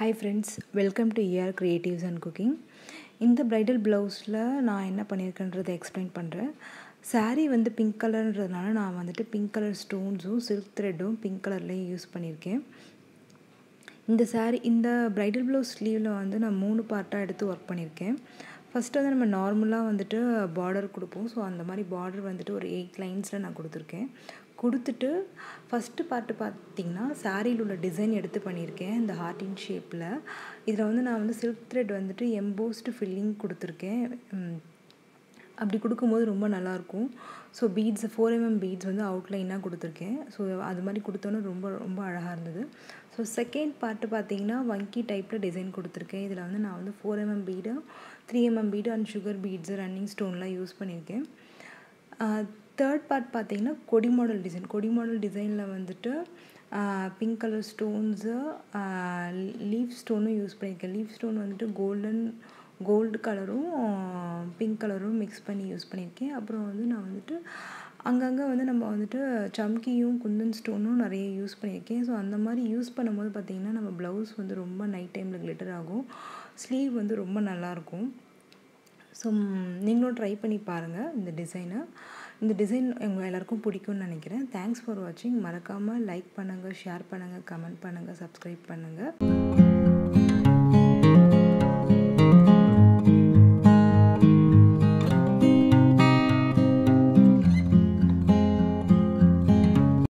hi friends welcome to ER creatives and cooking இந்த bridal ப்ளவுஸில் நான் என்ன பண்ணியிருக்கேன்றதை எக்ஸ்பிளைன் பண்ணுறேன் saree வந்து பிங்க் கலர்ன்றதுனால நான் வந்துட்டு பிங்க் கலர் ஸ்டோன்ஸும் சில்க் த்ரெட்டும் பிங்க் கலர்லேயும் யூஸ் பண்ணியிருக்கேன் இந்த saree இந்த ப்ரைடல் ப்ளவுஸ் ஸ்லீவில் வந்து நான் மூணு பார்ட்டாக எடுத்து ஒர்க் பண்ணியிருக்கேன் ஃபஸ்ட்டு வந்து நம்ம நார்மலாக வந்துட்டு பார்டர் கொடுப்போம் ஸோ அந்த மாதிரி பார்டர் வந்துட்டு ஒரு எயிட் லைன்ஸில் நான் கொடுத்துருக்கேன் கொடுத்துட்டு ஃபஸ்ட்டு பார்ட்டு பார்த்திங்கன்னா சாரியில் உள்ள டிசைன் எடுத்து பண்ணியிருக்கேன் இந்த ஹார்டின் ஷேப்பில் இதில் வந்து நான் வந்து சில்க் த்ரெட் வந்துட்டு எம்போஸ்டு ஃபில்லிங் கொடுத்துருக்கேன் அப்படி கொடுக்கும்போது ரொம்ப நல்லாயிருக்கும் so beads four mm beads வந்து அவுட்லைனாக கொடுத்துருக்கேன் ஸோ அது மாதிரி கொடுத்தோன்னே ரொம்ப ரொம்ப அழகாக இருந்தது ஸோ செகண்ட் பார்ட்டு பார்த்தீங்கன்னா வங்கி டைப்பில் டிசைன் கொடுத்துருக்கேன் இதில் வந்து நான் வந்து four mm bead three mm bead and sugar beads running ஸ்டோன்லாம் யூஸ் பண்ணியிருக்கேன் தேர்ட் பார்ட் பார்த்தீங்கன்னா கொடி மாடல் டிசைன் கொடி மாடல் டிசைனில் வந்துட்டு பிங்க் கலர் ஸ்டோன்ஸு லீஃப் ஸ்டோனும் யூஸ் பண்ணியிருக்கேன் லீஃப் ஸ்டோன் வந்துட்டு கோல்டன் கோல்டு கலரும் பிங்க் கலரும் மிக்ஸ் பண்ணி யூஸ் பண்ணியிருக்கேன் அப்புறம் வந்து நான் வந்துட்டு அங்கங்கே வந்து நம்ம வந்துட்டு சம்கியும் குந்தன் ஸ்டோனும் நிறைய யூஸ் பண்ணியிருக்கேன் ஸோ அந்த மாதிரி யூஸ் பண்ணும்போது பார்த்திங்கன்னா நம்ம ப்ளவுஸ் வந்து ரொம்ப நைட் டைமில் கிளிட்டர் ஆகும் ஸ்லீவ் வந்து ரொம்ப நல்லாயிருக்கும் ஸோ நீங்களும் ட்ரை பண்ணி பாருங்கள் இந்த டிசைனை இந்த டிசைன் உங்கள் எல்லாருக்கும் பிடிக்கும்னு நினைக்கிறேன் தேங்க்ஸ் ஃபார் வாட்சிங் மறக்காமல் லைக் பண்ணுங்கள் ஷேர் பண்ணுங்கள் கமெண்ட் பண்ணுங்கள் சப்ஸ்கிரைப் பண்ணுங்கள்